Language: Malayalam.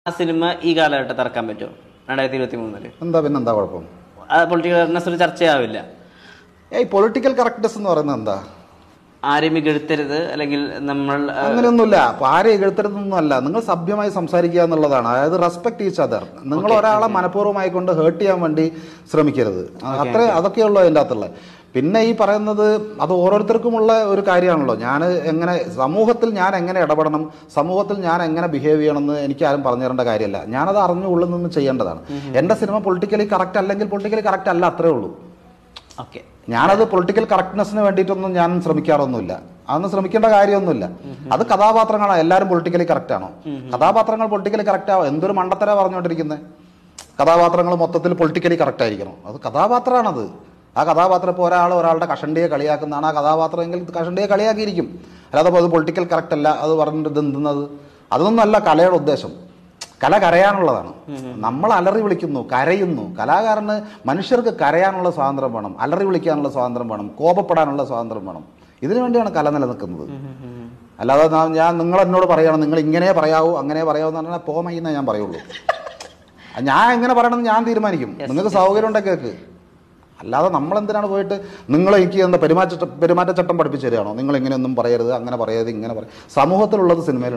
ആ സിനിമ ഈ കാലഘട്ടത്തിൽ ഇറക്കാൻ പറ്റുമോ രണ്ടായിരത്തി ഇരുപത്തി മൂന്നില് എന്താ പിന്നെ എന്താ കുഴപ്പം പൊളിറ്റിക്കൽ കറക്റ്റ്നെസ് ഒരു ചർച്ചയാവില്ല ഏയ് പൊളിറ്റിക്കൽ കറക്റ്റ്നെസ് എന്ന് പറയുന്നത് എന്താ ആരെയും ഇകഴ്ത്തരുത് അല്ലെങ്കിൽ നമ്മൾ ആ, അങ്ങനെയൊന്നുമില്ല അപ്പൊ ആരെ എഴുത്തരുതൊന്നും അല്ല നിങ്ങൾ സഭ്യമായി സംസാരിക്കുക എന്നുള്ളതാണ് അതായത് റെസ്പെക്ട് ഈച്ച് അതർ നിങ്ങൾ ഒരാളെ മനഃപൂർവ്വമായി കൊണ്ട് ഹേർട്ട് ചെയ്യാൻ വേണ്ടി ശ്രമിക്കരുത് അത്ര അതൊക്കെയുള്ളൂ അതിൻ്റെ അകത്തുള്ള പിന്നെ ഈ പറയുന്നത് അത് ഓരോരുത്തർക്കുമുള്ള ഒരു കാര്യമാണല്ലോ ഞാൻ എങ്ങനെ സമൂഹത്തിൽ ഞാൻ എങ്ങനെ ഇടപെടണം സമൂഹത്തിൽ ഞാൻ എങ്ങനെ ബിഹേവ് ചെയ്യണമെന്ന് എനിക്ക് ആരും പറഞ്ഞു തരേണ്ട കാര്യമല്ല ഞാനത് അറിഞ്ഞു ഉള്ളിൽ നിന്ന് ചെയ്യേണ്ടതാണ് എൻ്റെ സിനിമ പൊളിറ്റിക്കലി കറക്റ്റ് അല്ലെങ്കിൽ പൊളിറ്റിക്കലി കറക്റ്റ് അല്ല അത്രേ ഉള്ളൂ ഓക്കെ ഞാനത് പൊളിറ്റിക്കൽ കറക്റ്റ്നെസ്സിന് വേണ്ടിയിട്ടൊന്നും ഞാൻ ശ്രമിക്കാറൊന്നുമില്ല അതൊന്നും ശ്രമിക്കേണ്ട കാര്യമൊന്നുമില്ല അത് കഥാപാത്രങ്ങളാണ് എല്ലാവരും പൊളിറ്റിക്കലി കറക്റ്റ് ആണോ കഥാപാത്രങ്ങൾ പൊളിറ്റിക്കലി കറക്റ്റ് ആവോ എന്തൊരു മണ്ടത്തര പറഞ്ഞുകൊണ്ടിരിക്കുന്നത് കഥാപാത്രങ്ങൾ മൊത്തത്തിൽ പൊളിറ്റിക്കലി കറക്റ്റ് ആയിരിക്കണം അത് കഥാപാത്രമാണത് ആ കഥാപാത്രം ഇപ്പോൾ ഒരാൾ ഒരാളുടെ കഷണ്ടിയെ കളിയാക്കുന്നതാണ് ആ കഥാപാത്രം എങ്കിൽ കഷണ്ടിയെ കളിയാക്കിയിരിക്കും അല്ലാതെ അപ്പോൾ അത് പൊളിറ്റിക്കൽ കറക്റ്റ് അല്ല അത് പറഞ്ഞിട്ട് ഇത് എന്തുന്നത് അതൊന്നും അല്ല കലയുടെ ഉദ്ദേശം കല കരയാനുള്ളതാണ് നമ്മൾ അലറി വിളിക്കുന്നു കരയുന്നു കലാകാരന് മനുഷ്യർക്ക് കരയാനുള്ള സ്വാതന്ത്ര്യം വേണം അലറി വിളിക്കാനുള്ള സ്വാതന്ത്ര്യം വേണം കോപപ്പെടാനുള്ള സ്വാതന്ത്ര്യം വേണം ഇതിനു വേണ്ടിയാണ് കല നിലനിൽക്കുന്നത് അല്ലാതെ നാ- ഞാൻ നിങ്ങൾ എന്നോട് പറയണം നിങ്ങൾ ഇങ്ങനെ പറയാവൂ അങ്ങനെ പറയാവൂ എന്ന് പറഞ്ഞാൽ പോമയ്യെന്നേ ഞാൻ പറയുള്ളൂ ഞാൻ എങ്ങനെ പറയണമെന്ന് ഞാൻ തീരുമാനിക്കും നിങ്ങൾക്ക് സൗകര്യം ഉണ്ടെങ്കിൽ കേൾക്ക് അല്ലാതെ നമ്മൾ എന്തിനാണ് പോയിട്ട് നിങ്ങൾ എനിക്ക് എന്താ പെരുമാറ്റ പെരുമാറ്റച്ചട്ടം പഠിപ്പിച്ചു തരികയാണോ നിങ്ങൾ ഇങ്ങനെയൊന്നും പറയരുത് അങ്ങനെ പറയരുത് ഇങ്ങനെ പറയും സമൂഹത്തിലുള്ളത് സിനിമയിൽ